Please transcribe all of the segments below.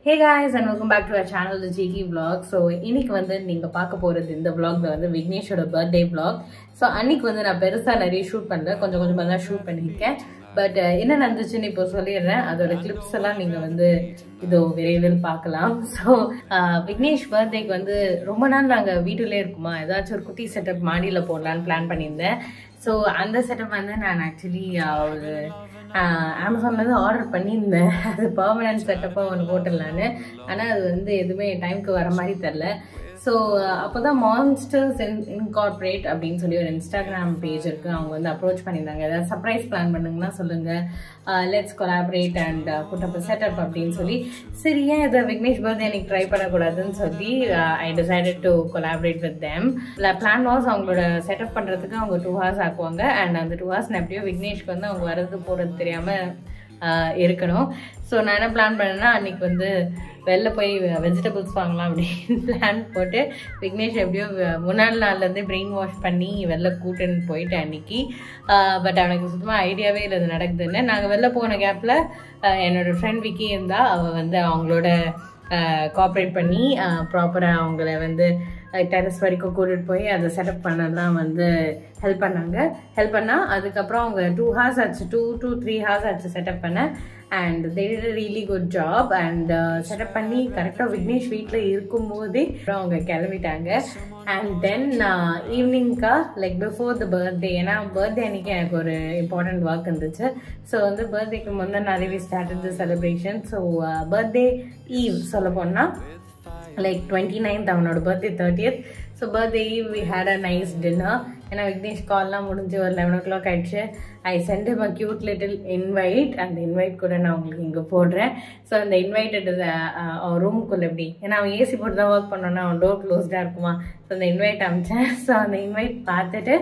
Hey guys and welcome back to our channel the jiggy vlog so இன்னைக்கு வந்து நீங்கள் பார்க்க போகிறது இந்த vlogல வந்து விக்னேஷோட பர்த்டே vlog ஸோ அன்னைக்கு வந்து நான் பெருசாக நிறைய ஷூட் பண்ணல கொஞ்சம் கொஞ்சமாக தான் ஷூட் பண்ணியிருக்கேன் பட் என்ன நடந்துச்சுன்னு இப்போ சொல்லிடுறேன் அதோட கிளிப்ஸ் எல்லாம் நீங்கள் வந்து இதோ விரைவில் பார்க்கலாம் ஸோ விக்னேஷ் பர்த்டேக்கு வந்து ரொம்ப நாள் நாங்கள் வீட்டுலேயே இருக்குமா ஏதாச்சும் ஒரு குட்டி செட்டப் மாடியில் போடலான்னு பிளான் பண்ணியிருந்தேன் ஸோ அந்த செட்டப் வந்து நான் ஆக்சுவலி ஒரு அமேசான்லேருந்து ஆர்டர் பண்ணியிருந்தேன் அது பர்மனன்ட் செட்டப்பாக ஒன்று போட்டுடலான்னு ஆனால் அது வந்து எதுவுமே டைமுக்கு வர மாதிரி தெரில ஸோ அப்போ தான் மான்ஸ்டர்ஸ் இன் இன்கார்பரேட் அப்படின்னு சொல்லி ஒரு இன்ஸ்டாகிராம் பேஜ் இருக்குது அவங்க வந்து அப்ரோச் பண்ணியிருந்தாங்க ஏதாவது சர்ப்ரைஸ் பிளான் பண்ணுங்கன்னா சொல்லுங்கள் let's collaborate and put up setup அப்படின்னு சொல்லி சரி ஏன் இதை விக்னேஷ் பர்த்டே எனக்கு ட்ரை பண்ணக்கூடாதுன்னு சொல்லி I decided to collaborate with them plan was அவங்களோட செட்டப் பண்ணுறதுக்கு அவங்க டூ ஹவர்ஸ் ஆக்குவாங்க அண்ட் அந்த டூ ஹவர்ஸ் நான் எப்படியோ விக்னேஷ்க்கு வந்து அவங்க வரது போகிறது தெரியாமல் இருக்கணும் ஸோ நான் என்ன பிளான் பண்ணேன்னா அன்றைக்கி வந்து வெளில போய் வெஜிடபிள்ஸ் வாங்கலாம் அப்படின்னு பிளான் போட்டு விக்னேஷ் எப்படியோ முன்னாள் நாள்லேருந்து பிரெயின் வாஷ் பண்ணி வெளில கூட்டுன்னு போயிட்டேன் அன்னைக்கு பட் அவனுக்கு சுத்தமாக ஐடியாவே இல்லை அது நடக்குதுன்னு நாங்கள் வெளில போன கேப்பில் என்னோடய ஃப்ரெண்ட் விக்கி இருந்தால் அவள் வந்து அவங்களோட கோஆப்ரேட் பண்ணி ப்ராப்பராக அவங்கள வந்து டெரஸ் வரைக்கும் கூட்டிகிட்டு போய் அதை செட்டப் பண்ணலாம் வந்து ஹெல்ப் பண்ணாங்க ஹெல்ப் பண்ணால் அதுக்கப்புறம் அவங்க டூ ஹார்ஸ் ஆச்சு டூ டூ த்ரீ ஹார்ஸ் ஆச்சு செட்டப் பண்ண and they did really good job and setup பண்ணி கரெக்டாக விக்னேஷ் வீட்டில் இருக்கும்போதே அவங்க கிளம்பிட்டாங்க அண்ட் தென் ஈவினிங்க்கா லைக் பிஃபோர் த பர்த்டே ஏன்னா பர்த்டே அன்னைக்கு எனக்கு ஒரு இம்பார்ட்டண்ட் ஒர்க் இருந்துச்சு ஸோ வந்து பர்த்டேக்கு முன்னே நிறையவே start the celebration so birthday eve சொல்ல போனால் லைக் டுவெண்ட்டி நைன்த் அவனோட birthday thirtieth so birthday eve we had a nice dinner ஏன்னா விக்னேஷ் கால்லாம் முடிஞ்சு ஒரு லெவன் ஓ கிளாக் ஆயிடுச்சு I sent a cute little invite அந்த இன்வைட் கூட நான் உங்களுக்கு இங்கே போடுறேன் ஸோ அந்த இன்வைட்டட் அவன் ரூமுக்குள்ளே எப்படி ஏன்னா அவன் ஏசி போட்டு தான் ஒர்க் பண்ணோன்னா அவன் டோர் க்ளோஸ்டாக இருக்குமா ஸோ அந்த இன்வைட் அமிச்சேன் ஸோ அந்த இன்வைட் பார்த்துட்டு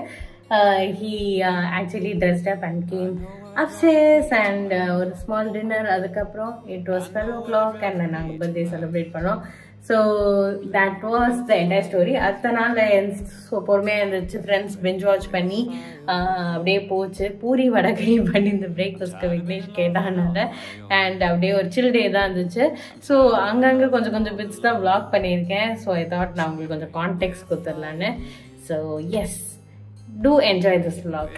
he actually dressed up and came அப்சேஸ் அண்ட் ஒரு ஸ்மால் டின்னர் அதுக்கப்புறம் it was twelve o'clock and நாங்கள் பர்த்டே செலிப்ரேட் பண்ணோம் so that was the entire story அடுத்த நாள் ஸோ பொறுமையாக இருந்துச்சு ஃப்ரெண்ட்ஸ் பெஞ்ச் வாட்ச் பண்ணி அப்படியே போச்சு பூரி வடகை பண்ணி இந்த பிரேக்ஃபாஸ்ட்டு விக்னேஷ் கேட்டானால அண்ட் அப்படியே ஒரு சில் டே தான் இருந்துச்சு ஸோ அங்கங்கே கொஞ்சம் கொஞ்சம் பிட்ஸ் தான் வ்ளாக் பண்ணியிருக்கேன் ஸோ ஐ தாட் நான் உங்களுக்கு கொஞ்சம் கான்டெக்ட் கொடுத்துடலான்னு so yes do enjoy this vlog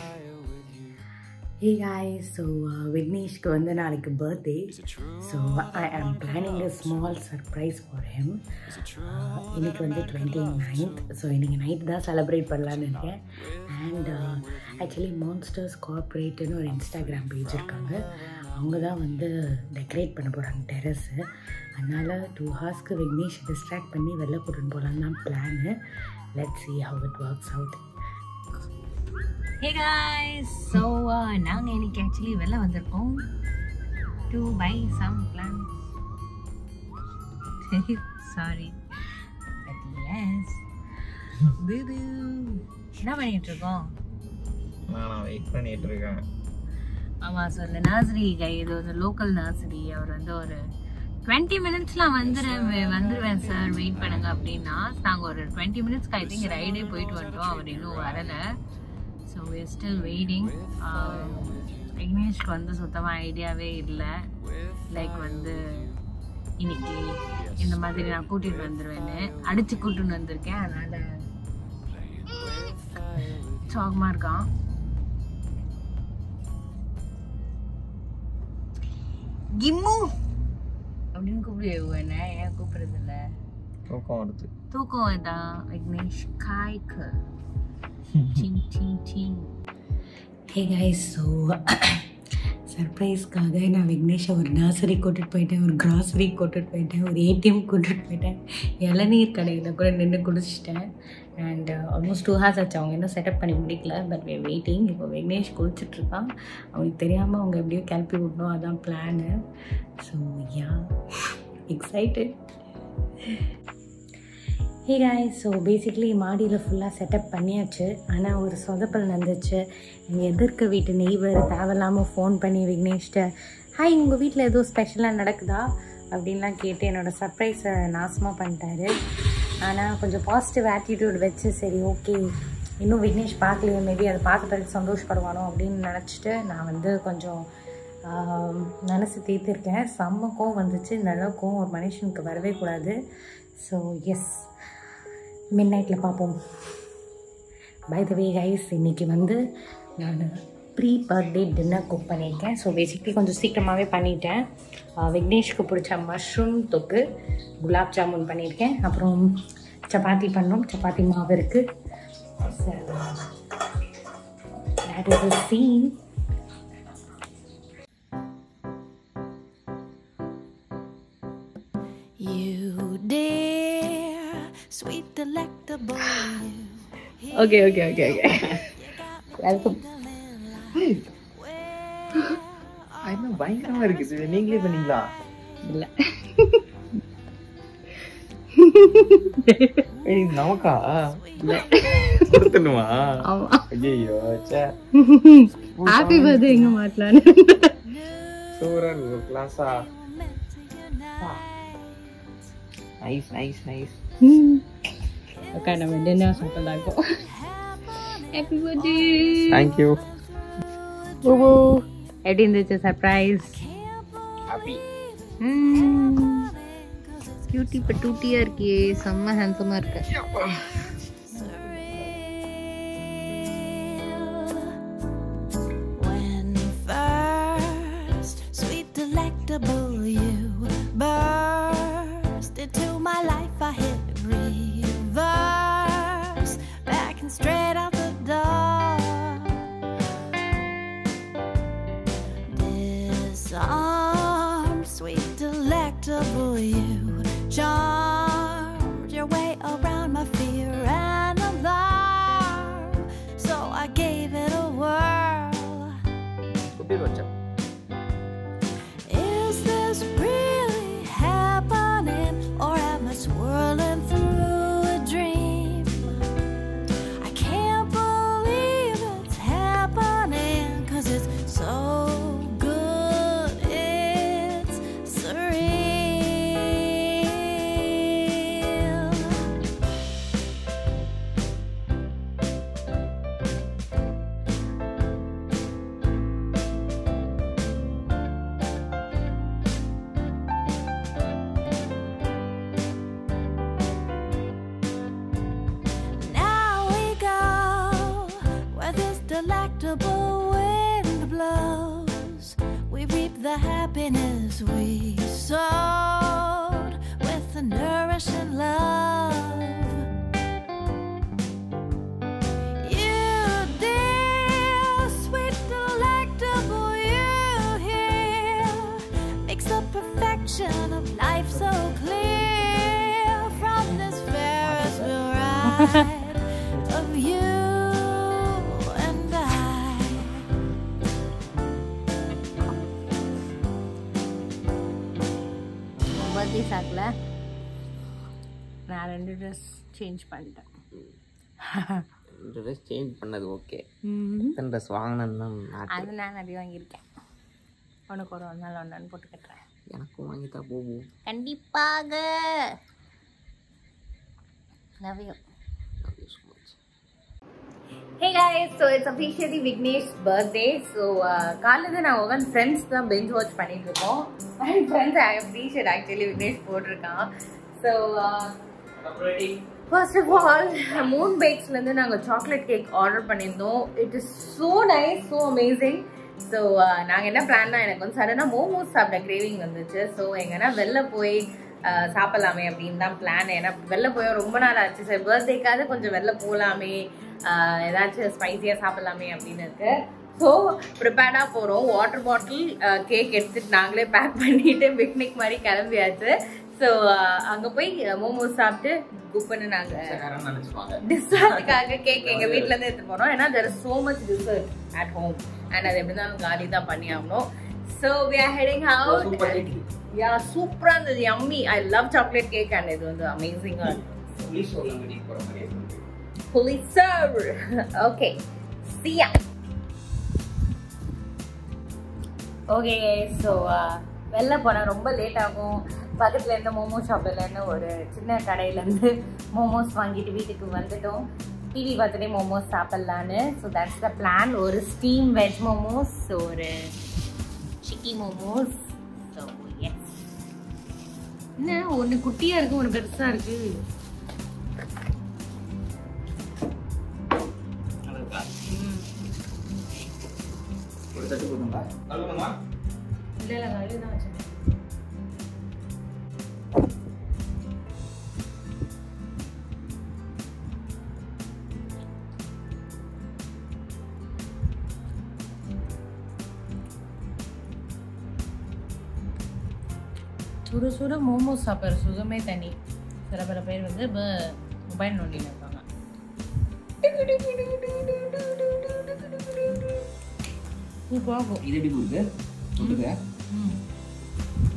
hey guys so விக்னேஷ்க்கு வந்து நாளைக்கு birthday so I am planning a small surprise for him இன்னைக்கு வந்து டுவெண்ட்டி நைன்த் ஸோ இன்றைக்கி நைட் தான் செலிப்ரேட் பண்ணலான்னு இருக்கேன் அண்ட் ஆக்சுவலி மான்ஸ்டர்ஸ் கார்பரேட்டுன்னு ஒரு இன்ஸ்டாகிராம் பேஜ் இருக்காங்க அவங்க தான் வந்து டெக்கரேட் பண்ண போகிறாங்க டெரஸு அதனால் டூ ஹார்ஸ்க்கு விக்னேஷ் டிஸ்ட்ராக்ட் பண்ணி வெளில கூட்டின்னு போகலான்னு தான் plan let see how it works out hey guys so நாங்கள் இன்னைக்கு ஆக்சுவலி வெளில வந்திருக்கோம் to buy some plans sorry yes என்ன பண்ணிட்டு இருக்கோம் நான் வெயிட் பண்ணிட்டு இருக்கேன் ஆமாம் ஸோ இந்த நர்சரி கை இது ஒரு லோக்கல் நர்சரி அவர் வந்து ஒரு டுவெண்ட்டி மினிட்ஸ்லாம் வந்துடுறேன் வந்துடுவேன் சார் வெயிட் பண்ணுங்க அப்படின்னா நாங்கள் ஒரு டுவெண்ட்டி மினிட்ஸ்க்கு ஐ திங்க் ரைடே போயிட்டு வந்துட்டோம் அவர் இன்னும் வரலை ஸோ we're ஸ்டில் வெயிட்டிங் விக்னேஷ்க்கு வந்து சுத்தமாக ஐடியாவே இல்லை லைக் வந்து இன்னைக்கு இந்த மாதிரி நான் கூட்டிகிட்டு வந்துடுவேன்னு அடித்து கூட்டிட்டு வந்திருக்கேன் அதனால் சோகமாக இருக்கான் கிம்மு அப்படின்னு கூப்பிடுவே என்ன ஏன் கூப்பிடுறது இல்லை தூக்கம் வருது தூக்கம் வேண்டாம் விக்னேஷ் காய்க்கு sing sing sing hey guys so சர்ப்ரைஸ்க்காக நான் விக்னேஷை ஒரு நர்சரி கூட்டிகிட்டு போயிட்டேன் ஒரு கிராசரி கூட்டிகிட்டு போயிட்டேன் ஒரு ஏடிஎம் கூட்டிகிட்டு போயிட்டேன் இளநீர் கடையில் கூட நின்று குடிச்சிட்டேன் அண்ட் ஆல்மோஸ்ட் டூ ஹார்ஸ் ஆச்சு அவங்க இன்னும் செட்டப் பண்ணி முடிக்கல பட் வே வெயிட்டிங் இப்போ விக்னேஷ் குளிச்சுட்ருக்கான் அவனுக்கு தெரியாமல் அவங்க எப்படியோ கிளப்பி விடணும் அதான் plan so yeah excited hey guys so basically மாடியில் ஃபுல்லாக செட்டப் பண்ணியாச்சு ஆனால் ஒரு சொதப்பல் நடந்துச்சு எங்கள் எதிர்க்க வீட்டு நெய்வர் தேவையில்லாமல் ஃபோன் பண்ணி விக்னேஷ்ட ஹாய் உங்கள் வீட்டில் ஏதோ ஸ்பெஷலாக நடக்குதா அப்படின்லாம் கேட்டு என்னோடய சர்ப்ரைஸை நாசமாக பண்ணிட்டாரு ஆனால் கொஞ்சம் பாசிட்டிவ் ஆட்டிடியூட் வச்சு சரி ஓகே இன்னும் விக்னேஷ் பார்க்கலையே மேபி அதை பார்க்க பிறகு சந்தோஷப்படுவானோ அப்படின்னு நினச்சிட்டு நான் வந்து கொஞ்சம் மனசு தீர்த்திருக்கேன் செம்ம கோவம் வந்துச்சு இந்த அளவு கோவம் ஒரு மனுஷனுக்கு வரவே கூடாது ஸோ எஸ் மிட் நைட்டில் பார்ப்போம் பை த வே கைஸ் இன்னைக்கு வந்து நான் ப்ரீ பர்த்டே டின்னர் குக் பண்ணியிருக்கேன் ஸோ பேசிக்கலி கொஞ்சம் சீக்கிரமாகவே பண்ணிட்டேன் ஆஹ் விக்னேஷ்க்கு பிடிச்ச மஷ்ரூம் தொக்கு குலாப் ஜாமுன் பண்ணியிருக்கேன் அப்புறம் சப்பாத்தி பண்ணோம் சப்பாத்தி மாவு இருக்குது that is a scene You dear, sweet delectable you. okay okay okay okay welcome என்ன பயங்கரமா இருக்கு இது நீங்களே பண்ணீங்களா இல்லை ஏய் இது நமக்கா கொடுத்துணுமா ஆமாம் ஐயோ சே ஹாப்பி பர்த்டே எங்க மாட்டலான்னு சூப்பரா இருக்கு கிளாஸா நைஸ் நைஸ் நைஸ் ஓகே நம்ம டின்னர் சாப்பிடலாம் இப்போ ஹாப்பி பர்த்டே தேங்க் யூ ஓ எப்படி இருந்துச்சு சர்ப்ரைஸ் ஹாப்பி கியூட்டி பட்டூட்டியா இருக்கியே செம்ம ஹேண்ட்ஸமா இருக்கு When first, sweet delectable you burst into my life, I hit reverse, back and straight out the door. Disarmed, sweet delectable you charmed your way around my fear and alarm. So I gave it a whirl. குட்டி வச்சா Is this really happening, or am I swirling through a dream? I can't believe it's happening, cause it's so good, it's surreal. Now we go where this delectable wind blows. We reap the happiness we sowed with the nourishing love. You dear, sweet delectable you here makes the perfection of life so clear from this Ferris wheel ride of you and I. Birthday சாக்கில் நான் ரெண்டு dress change பண்ணிட்டேன் dress change பண்ணது okay எத்தனை dress வாங்கினது தான் matter. அது நான் நிறைய வாங்கியிருக்கேன் உனக்கு ஒரு ஒரு நாள் ஒன்று போட்டு கட்டுறேன் எனக்கும் வாங்கித்தா போவோம் கண்டிப்பாக love you hey guys so it's officially Vignesh birthday so காலையில் நான் உட்காந்து ஃப்ரெண்ட்ஸ் தான் பெஞ்ச் வாட்ச் பண்ணிட்டு இருக்கோம் and friends I appreciate actually Vignesh போட்டிருக்கான் so first of all Moon பேக்ஸ்லேருந்து நாங்கள் சாக்லேட் கேக் ஆர்டர் பண்ணியிருந்தோம் it is so nice so amazing so நாங்கள் என்ன பிளான்னா எனக்கு வந்து சடனாக மோமோஸ் சாப்பிட்ட கிரேவிங் வந்துச்சு ஸோ எங்கன்னா வெளில போய் அஹ், சாப்பிடலாமே அப்படின்னு தான் பிளான் ஏன்னா வெளில போய் ரொம்ப நாள் ஆச்சு சரி பர்த்டேக்காவது கொஞ்சம் வெளில போகலாமே அஹ், ஏதாச்சும் ஸ்பைசியாக சாப்பிடலாமே அப்படின்னு இருக்கு ஸோ ப்ரிப்பேர்டாக போகிறோம் வாட்டர் பாட்டில் கேக் எடுத்துட்டு நாங்களே பேக் பண்ணிட்டு பிக்னிக் மாதிரி கிளம்பியாச்சு ஸோ அங்கே போய் மோமோஸ் சாப்பிட்டு குப்புன்னு நாங்கள் நினைச்சுப்பாங்க டிசர்ட்டுக்காக கேக் எங்க வீட்ல இருந்து எடுத்து போனோம் ஏன்னா there is so much dessert at home and அது எப்படி தான் காலி தான் பண்ணி ஆகணும் so we are heading out Super cake. யா சூப்பரா இருந்தது yummy i love chocolate cake and இது வந்து அமேசிங்கா புலிஸ் ஒரு வீட்டுக்கு போகிற மாதிரியே இருக்கு. fully served okay see ya okay so வெளில போனால் ரொம்ப லேட் ஆகும் பக்கத்தில் இருந்த மோமோ ஷாப்லேருந்து ஒரு சின்ன கடையிலேருந்து மோமோஸ் வாங்கிட்டு வீட்டுக்கு வந்துட்டோம் டிவி பார்த்துட்டே மோமோஸ் சாப்பிட்லான்னு ஸோ தட்ஸ் த பிளான் ஒரு ஸ்டீம் வெஜ் மோமோஸ் ஒரு சிக்கன் சிக்கி மோமோஸ் ஸோ எஸ் என்ன ஒன்று குட்டியாக இருக்கு ஒன்று பெருசாக இருக்கு ம். ஒரு தட்டு போதுங்களா கழுவணுமா இல்லை இல்லை கழுவி தான் வச்சேன் சுட சுட மோமோஸ் சாப்பிட்ற சுகமே தனி சில பல பேர் வந்து மொபைல் நோண்டின்னு இருப்பாங்க சூப்பராக இருக்கும் இது எப்படி இருக்கு தொட்டுக்க ம்